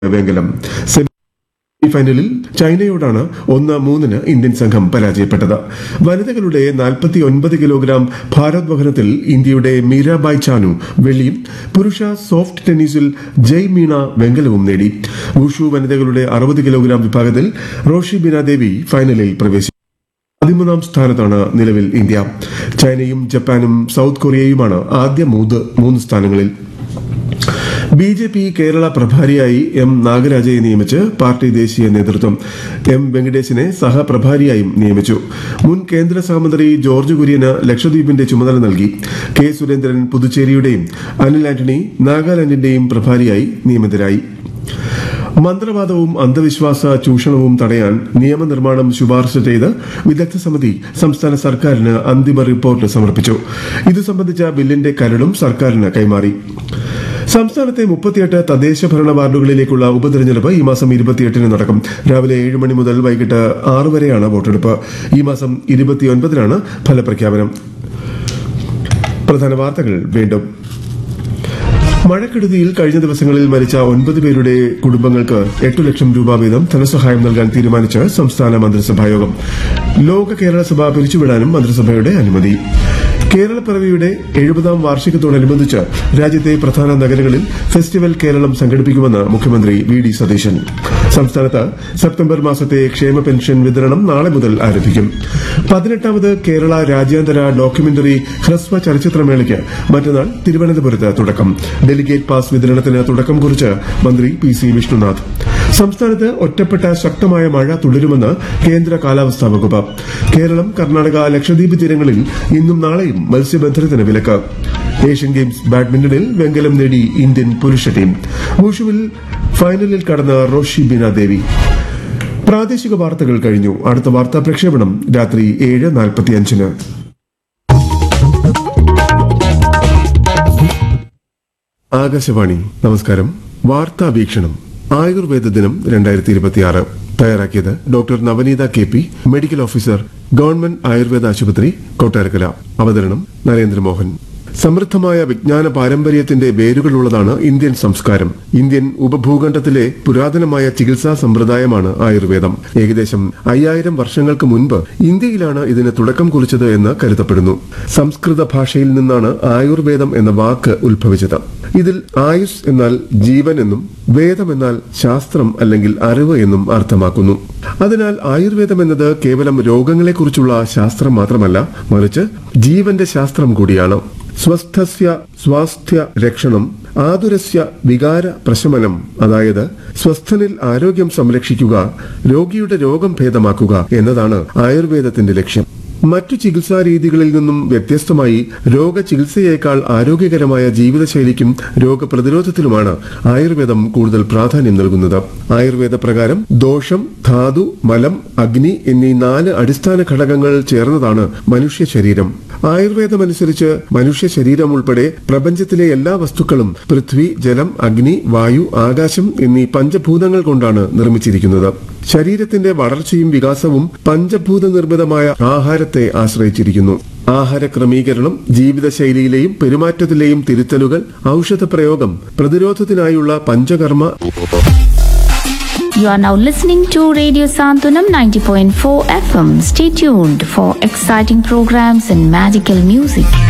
വെങ്കലം സെമി ഫൈനലിൽ ചൈനയോടാണ് ഒന്ന് മൂന്നിന് ഇന്ത്യൻ സംഘം പരാജയപ്പെട്ടത് വനിതകളുടെ നാൽപ്പത്തി ഒൻപത് കിലോഗ്രാം ഭാരോദ്വഹനത്തിൽ ഇന്ത്യയുടെ മീരാബായ് ചാനു വെള്ളിയും പുരുഷ സോഫ്റ്റ് ടെന്നീസിൽ ജയ് മീണ വെങ്കലവും നേടി വുഷു വനിതകളുടെ അറുപത് കിലോഗ്രാം വിഭാഗത്തിൽ റോഷി ബിന ദേവി ഫൈനലിൽ പ്രവേശിച്ചു പതിമൂന്നാം സ്ഥാനത്താണ് നിലവിൽ ഇന്ത്യ ചൈനയും ജപ്പാനും സൗത്ത് കൊറിയയുമാണ് ആദ്യ മൂന്ന് മൂന്ന് സ്ഥാനങ്ങളിൽ ബി ജെ പി കേരള പ്രഭാരിയായി എം നാഗരാജയെ നിയമിച്ച് പാർട്ടി ദേശീയ നേതൃത്വം എം വെങ്കടേശിനെ സഹപ്രഭാരിയായും നിയമിച്ചു മുൻ കേന്ദ്ര സഹമന്ത്രി ജോർജ് കുര്യന് ലക്ഷദ്വീപിന്റെ ചുമതല നൽകി കെ സുരേന്ദ്രൻ പുതുച്ചേരിയുടെയും അനിൽ ആന്റണി നാഗാലാൻഡിന്റെയും പ്രഭാരിയായി നിയമിതരായി മന്ത്രവാദവും അന്ധവിശ്വാസ ചൂഷണവും തടയാൻ നിയമനിർമ്മാണം ശുപാർശ ചെയ്ത് വിദഗ്ധ സമിതി സംസ്ഥാന സർക്കാരിന് അന്തിമ റിപ്പോർട്ട് സമർപ്പിച്ചു ഇത് സംബന്ധിച്ച ബില്ലിന്റെ കരടും സർക്കാരിന് കൈമാറി സംസ്ഥാനത്തെ മുപ്പത്തിയെട്ട് തദ്ദേശ ഭരണ വാർഡുകളിലേക്കുള്ള ഉപതെരഞ്ഞെടുപ്പ് ഈ മാസം ഇരുപത്തിയെട്ടിന് നടക്കും രാവിലെ ഏഴ് മണി മുതൽ വൈകിട്ട് ആറ് വരെയാണ് വോട്ടെടുപ്പ് ഈ മാസം ഇരുപത്തിയൊൻപതിനാണ് ഫലപ്രഖ്യാപനം പ്രധാന വാർത്തകൾ വീണ്ടും മഴക്കെടുതിയിൽ കഴിഞ്ഞ ദിവസങ്ങളിൽ മരിച്ച ഒൻപത് പേരുടെ കുടുംബങ്ങൾക്ക് എട്ട് ലക്ഷം രൂപ വീതം ധനസഹായം നൽകാൻ തീരുമാനിച്ച് സംസ്ഥാന മന്ത്രിസഭായോഗം ലോക കേരള സഭ പിരിച്ചുവിടാനും മന്ത്രിസഭയുടെ അനുമതി കേരളപ്പിറവിയുടെ എഴുപതാം വാർഷികത്തോടനുബന്ധിച്ച് രാജ്യത്തെ പ്രധാന നഗരങ്ങളിൽ ഫെസ്റ്റിവൽ കേരളം സംഘടിപ്പിക്കുമെന്ന് മുഖ്യമന്ത്രി വി ഡി സതീശൻ സംസ്ഥാനത്ത് സെപ്റ്റംബർ മാസത്തെ ക്ഷേമ പെൻഷൻ വിതരണം നാളെ മുതൽ ആരംഭിക്കും പതിനെട്ടാമത് കേരള രാജ്യാന്തര ഡോക്യുമെന്ററി ഹ്രസ്വ ചലച്ചിത്രമേളയ്ക്ക് മറ്റന്നാൾ തിരുവനന്തപുരത്ത് തുടക്കം ഡെലിഗേറ്റ് പാസ് വിതരണത്തിന് തുടക്കം കുറിച്ച് മന്ത്രി പി സി വിഷ്ണുനാഥ് സംസ്ഥാനത്ത് ഒറ്റപ്പെട്ട ശക്തമായ മഴ തുടരുമെന്ന് കേന്ദ്ര കാലാവസ്ഥാ വകുപ്പ് കേരളം കർണാടക ലക്ഷദ്വീപ് തീരങ്ങളിൽ ഇന്നും നാളെയും മത്സ്യബന്ധനത്തിന് വിലക്ക് ഏഷ്യൻ ഗെയിംസ് ബാഡ്മിന്റണിൽ വെങ്കലം നേടി ഇന്ത്യൻ പുരുഷ ടീം വുഷുവിൽ ഫൈനലിൽ കടന്ന റോഷി ബിന ദേവി പ്രാദേശിക വാർത്തകൾ കഴിഞ്ഞു അടുത്ത വാർത്താ പ്രക്ഷേപണം രാത്രി ഏഴ് നാൽപ്പത്തിയഞ്ചിന് ആകാശവാണി നമസ്കാരം വാർത്താ വീക്ഷണം ആയുർവേദ ദിനം രണ്ടായിരത്തി ഇരുപത്തിയാറ് തയ്യാറാക്കിയത് doctor Navaneetha K P medical officer government Ayurveda ആശുപത്രി കൊട്ടാരക്കര അവതരണം നരേന്ദ്രമോഹൻ സമൃദ്ധമായ വിജ്ഞാന പാരമ്പര്യത്തിന്റെ വേരുകളുള്ളതാണ് ഇന്ത്യൻ സംസ്കാരം ഇന്ത്യൻ ഉപഭൂഖണ്ഡത്തിലെ പുരാതനമായ ചികിത്സാ സമ്പ്രദായമാണ് ആയുർവേദം ഏകദേശം അയ്യായിരം വർഷങ്ങൾക്ക് മുൻപ് ഇന്ത്യയിലാണ് ഇതിന് തുടക്കം കുറിച്ചത് എന്ന് കരുതപ്പെടുന്നു സംസ്കൃത ഭാഷയിൽ നിന്നാണ് ആയുർവേദം എന്ന വാക്ക് ഉത്ഭവിച്ചത് ഇതിൽ ആയുസ് എന്നാൽ ജീവൻ എന്നും വേദം എന്നാൽ ശാസ്ത്രം അല്ലെങ്കിൽ അറിവ് എന്നും അർത്ഥമാക്കുന്നു അതിനാൽ ആയുർവേദം എന്നത് കേവലം രോഗങ്ങളെക്കുറിച്ചുള്ള ശാസ്ത്രം മാത്രമല്ല മറിച്ച് ജീവന്റെ ശാസ്ത്രം കൂടിയാണ് സ്വസ്ഥസ്യ സ്വാസ്ഥ്യ രക്ഷണം ആതുരസ്യ വികാര പ്രശമനം അതായത് സ്വസ്ഥനിൽ ആരോഗ്യം സംരക്ഷിക്കുക രോഗിയുടെ രോഗം ഭേദമാക്കുക എന്നതാണ് ആയുർവേദത്തിന്റെ ലക്ഷ്യം മറ്റു ചികിത്സാ രീതികളിൽ നിന്നും വ്യത്യസ്തമായി രോഗചികിത്സയേക്കാൾ ആരോഗ്യകരമായ ജീവിതശൈലിക്കും രോഗപ്രതിരോധത്തിലുമാണ് ആയുർവേദം കൂടുതൽ പ്രാധാന്യം നൽകുന്നത് ആയുർവേദ പ്രകാരം ദോഷം ധാതു മലം അഗ്നി എന്നീ നാല് അടിസ്ഥാന ഘടകങ്ങൾ ചേർന്നതാണ് മനുഷ്യ ശരീരം ആയുർവേദമനുസരിച്ച് മനുഷ്യ ശരീരം ഉൾപ്പെടെ പ്രപഞ്ചത്തിലെ എല്ലാ വസ്തുക്കളും പൃഥ്വി ജലം അഗ്നി വായു ആകാശം എന്നീ പഞ്ചഭൂതങ്ങൾ കൊണ്ടാണ് നിർമ്മിച്ചിരിക്കുന്നത് ശരീരത്തിന്റെ വളർച്ചയും വികാസവും പഞ്ചഭൂത നിർമ്മിതമായ ആഹാരത്തെ ആശ്രയിച്ചിരിക്കുന്നു ആഹാര ക്രമീകരണം ജീവിതശൈലിയിലെയും പെരുമാറ്റത്തിലെയും തിരുത്തലുകൾ ഔഷധ പ്രയോഗം പ്രതിരോധത്തിനായുള്ള panchakarma You are now listening to Radio Santunam 90.4 FM. Stay tuned for exciting programs and magical music.